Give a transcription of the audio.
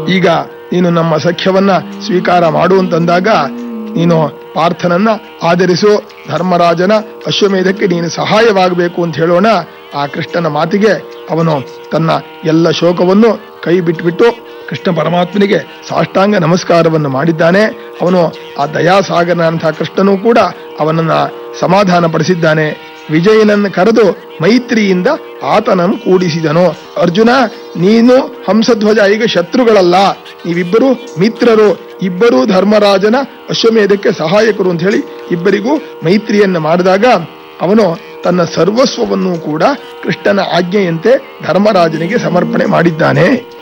ಈಗ ನೀನು ನಮ್ಮ ಸಖ್ಯವನ್ನ ಸ್ವೀಕಾರ ಮಾಡು ಅಂತಂದಾಗ ನೀನು ಪಾರ್ಥನನ್ನ ಆಧರಿಸು ಧರ್ಮರಾಜನ ಅಶ್ವಮೇಧಕ್ಕೆ ನೀನು ಸಹಾಯವಾಗಬೇಕು ಅಂತ ಹೇಳೋಣ ಆ ಕೃಷ್ಣನ ಮಾತಿಗೆ ಅವನು ತನ್ನ ಎಲ್ಲ ಶೋಕವನ್ನು ಕೈ ಬಿಟ್ಬಿಟ್ಟು ಕೃಷ್ಣ ಪರಮಾತ್ಮನಿಗೆ ಸಾಷ್ಟಾಂಗ ನಮಸ್ಕಾರವನ್ನು ಮಾಡಿದ್ದಾನೆ ಅವನು ಆ ದಯಾಸಾಗರನಂತಹ ಕೃಷ್ಣನೂ ಕೂಡ ಅವನನ್ನ ಸಮಾಧಾನ ಪಡಿಸಿದ್ದಾನೆ ವಿಜಯನನ್ನು ಕರೆದು ಮೈತ್ರಿಯಿಂದ ಆತನನ್ನು ಕೂಡಿಸಿದನು ಅರ್ಜುನ ನೀನು ಹಂಸಧ್ವಜ ಈಗ ಶತ್ರುಗಳಲ್ಲ ನೀವಿಬ್ಬರು ಮಿತ್ರರು ಇಬ್ಬರೂ ಧರ್ಮರಾಜನ ಅಶ್ವಮೇಧಕ್ಕೆ ಸಹಾಯಕರು ಅಂತ ಹೇಳಿ ಇಬ್ಬರಿಗೂ ಮೈತ್ರಿಯನ್ನು ಮಾಡಿದಾಗ ಅವನು ತನ್ನ ಸರ್ವಸ್ವವನ್ನು ಕೂಡ ಕೃಷ್ಣನ ಆಜ್ಞೆಯಂತೆ ಧರ್ಮರಾಜನಿಗೆ ಸಮರ್ಪಣೆ ಮಾಡಿದ್ದಾನೆ